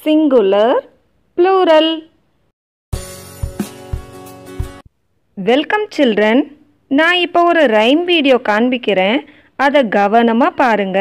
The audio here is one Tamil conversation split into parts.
சிங்குலர் ப்ளூரல் வெல்கம் சில்ட்ரன் நான் இப்போ ஒரு ரைம் வீடியோ காண்பிக்கிறேன் அதை கவனமாக பாருங்க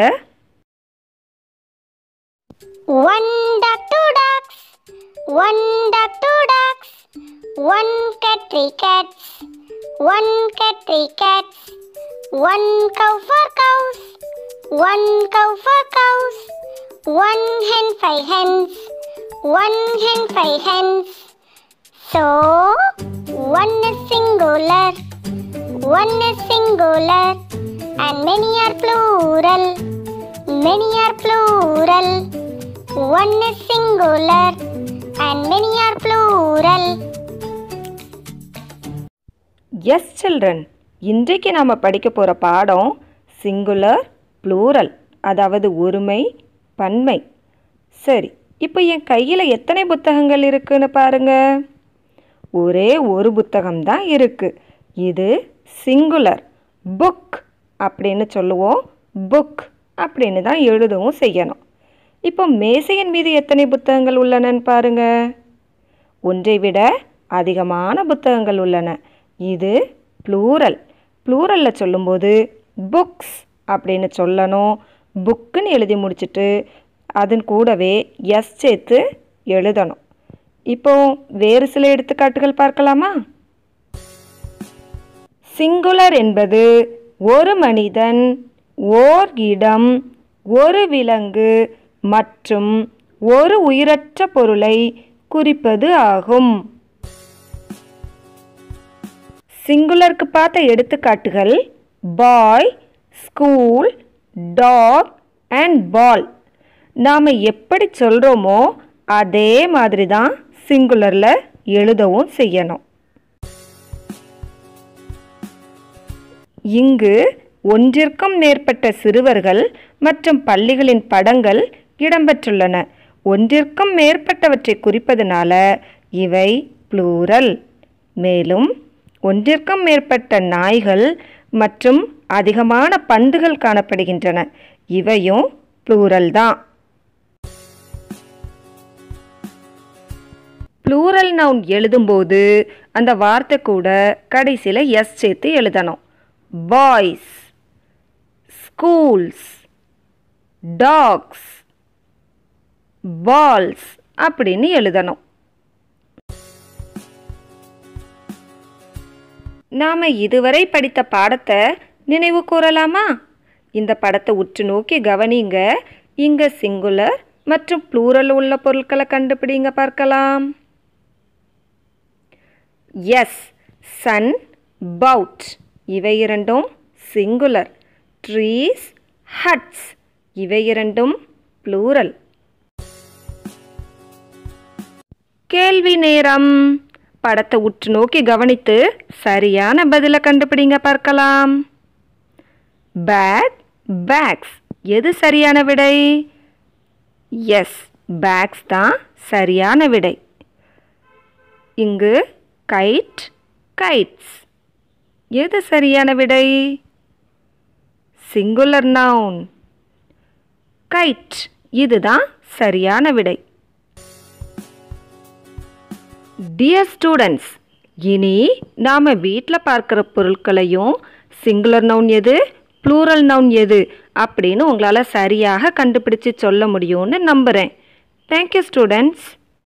One duck, two ducks. One duck, two ducks. One cat, three cats. One cat, three cats. One cow, four cows. One cow, four cows. One hen, five hens. One hen, five hens. So, one is singular. One is singular. And many are plural. Many are plural. One is singular and many are plural. Yes children இன்றைக்கு நாம் படிக்க போகிற பாடம் சிங்குலர் ப்ளூரல் அதாவது ஒருமை பன்மை சரி இப்போ என் கையில் எத்தனை புத்தகங்கள் இருக்குன்னு பாருங்க ஒரே ஒரு புத்தகம் தான் இருக்குது இது சிங்குலர் புக் அப்படின்னு சொல்லுவோம் புக் அப்படின்னு தான் எழுதவும் செய்யணும் இப்போ மேசையின் மீது எத்தனை புத்தகங்கள் உள்ளனன்னு பாருங்க ஒன்றை விட அதிகமான புத்தகங்கள் உள்ளன இது ப்ளூரல் ப்ளூரலில் சொல்லும்போது புக்ஸ் அப்படின்னு சொல்லணும் புக்குன்னு எழுதி முடிச்சிட்டு அதன் கூடவே எஸ் சேர்த்து எழுதணும் இப்போ வேறு சில எடுத்துக்காட்டுகள் பார்க்கலாமா சிங்குலர் என்பது ஒரு மனிதன் ஓர் இடம் ஒரு விலங்கு மற்றும் ஒரு உயிரற்ற பொருளை குறிப்பது ஆகும் சிங்குலருக்கு பார்த்த எடுத்துக்காட்டுகள் boy school dog and ball நாம் எப்படி சொல்கிறோமோ அதே மாதிரி தான் சிங்குலரில் எழுதவும் செய்யணும் இங்கு ஒன்றிற்கும் மேற்பட்ட சிறுவர்கள் மற்றும் பள்ளிகளின் படங்கள் இடம்பெற்றுள்ளன ஒன்றிற்கும் மேற்பட்டவற்றை குறிப்பதனால இவை ப்ளூரல் மேலும் ஒன்றிற்கும் மேற்பட்ட நாய்கள் மற்றும் அதிகமான பந்துகள் காணப்படுகின்றன இவையும் ப்ளூரல் தான் ப்ளூரல் நவுன் எழுதும்போது அந்த வார்த்தை கூட கடைசியில் எஸ் சேர்த்து எழுதணும் பாய்ஸ் ஸ்கூல்ஸ் டாக்ஸ் பால்ஸ் அப்படின்னு எழுதணும் நாம் இதுவரை படித்த பாடத்தை நினைவு கூறலாமா இந்த படத்தை உற்று நோக்கி கவனிங்க இங்கே சிங்குலர் மற்றும் ப்ளூரல் உள்ள பொருட்களை கண்டுபிடிங்க பார்க்கலாம் எஸ் சன் பவுட் இவை இரண்டும் சிங்குலர் ட்ரீஸ் ஹட்ஸ் இவை இரண்டும் ப்ளூரல் கேள்வி நேரம் படத்தை உற்று நோக்கி கவனித்து சரியான பதிலை கண்டுபிடிங்க பார்க்கலாம் பேக் பேக்ஸ் எது சரியான விடை எஸ் பேக்ஸ் தான் சரியான விடை இங்கு கைட் கைட்ஸ் எது சரியான விடை சிங்குலர் நவுன் கைட் இதுதான் சரியான விடை டியர் ஸ்டூடெண்ட்ஸ் இனி நாம் வீட்டில் பார்க்குற பொருட்களையும் சிங்குலர் நவுன் எது ப்ளூரல் நவுன் எது அப்படின்னு உங்களால் சரியாக கண்டுபிடிச்சு சொல்ல முடியும்னு நம்புகிறேன் தேங்க்யூ ஸ்டூடெண்ட்ஸ்